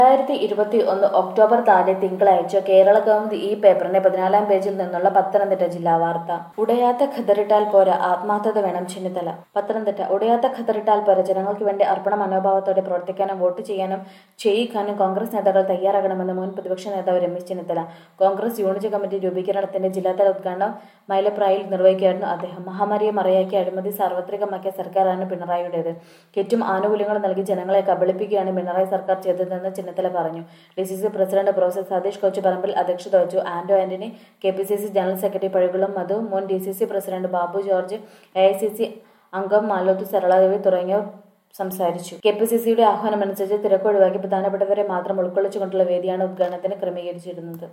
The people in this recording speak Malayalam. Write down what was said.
രണ്ടായിരത്തി ഇരുപത്തി ഒന്ന് ഒക്ടോബർ നാല് തിങ്കളാഴ്ച കേരള കൗമുദി ഈ പേപ്പറിന്റെ പതിനാലാം പേജിൽ നിന്നുള്ള പത്തനംതിട്ട ജില്ലാ വാർത്ത ഉടയാത്ത ഖദറിട്ടാൽ പോരാ ആത്മാർത്ഥത വേണം ചെന്നിത്തല പത്തനംതിട്ട ഉടയാത്ത ഖദറിട്ടാൽ പോരാ ജനങ്ങൾക്ക് വേണ്ടി അർപ്പണ മനോഭാവത്തോടെ പ്രവർത്തിക്കാനും വോട്ട് ചെയ്യാനും ചെയ്യിക്കാനും കോൺഗ്രസ് നേതാക്കൾ തയ്യാറാകണമെന്ന് മുൻ പ്രതിപക്ഷ നേതാവ് രമേശ് ചെന്നിത്തല കോൺഗ്രസ് യൂണിറ്റ് കമ്മിറ്റി രൂപീകരണത്തിന്റെ ജില്ലാതല ഉദ്ഘാടനം മൈലപ്രായിൽ നിർവഹിക്കുകയായിരുന്നു അദ്ദേഹം മഹാമാരിയെ മറയാക്കി അഴിമതി സാർവത്രികമാക്കിയ സർക്കാരാണ് പിണറായിയുടേത് കിറ്റും ആനുകൂല്യങ്ങളും നൽകി ജനങ്ങളെ കബളിപ്പിക്കുകയാണ് പിണറായി സർക്കാർ ചെയ്തതെന്ന് ചെന്നിത്തല പറഞ്ഞു D C C president professor Satheesh Kochuparambil അധ്യക്ഷത വഹിച്ചു Anto Antony K P C C general secretary Pazhakulam Madhu മുൻ D C C president Babu George A I C C അംഗം മാലോത്ത് സരളാദേവി തുടങ്ങിയവർ സംസാരിച്ചു കെ പി സി സിയുടെ ആഹ്വാനമനുസരിച്ച് തിരക്കൊഴിവാക്കി പ്രധാനപ്പെട്ടവരെ മാത്രം ഉൾക്കൊള്ളിച്ചുകൊണ്ടുള്ള വേദിയാണ് ഉദ്ഘാടനത്തിന് ക്രമീകരിച്ചിരുന്നത്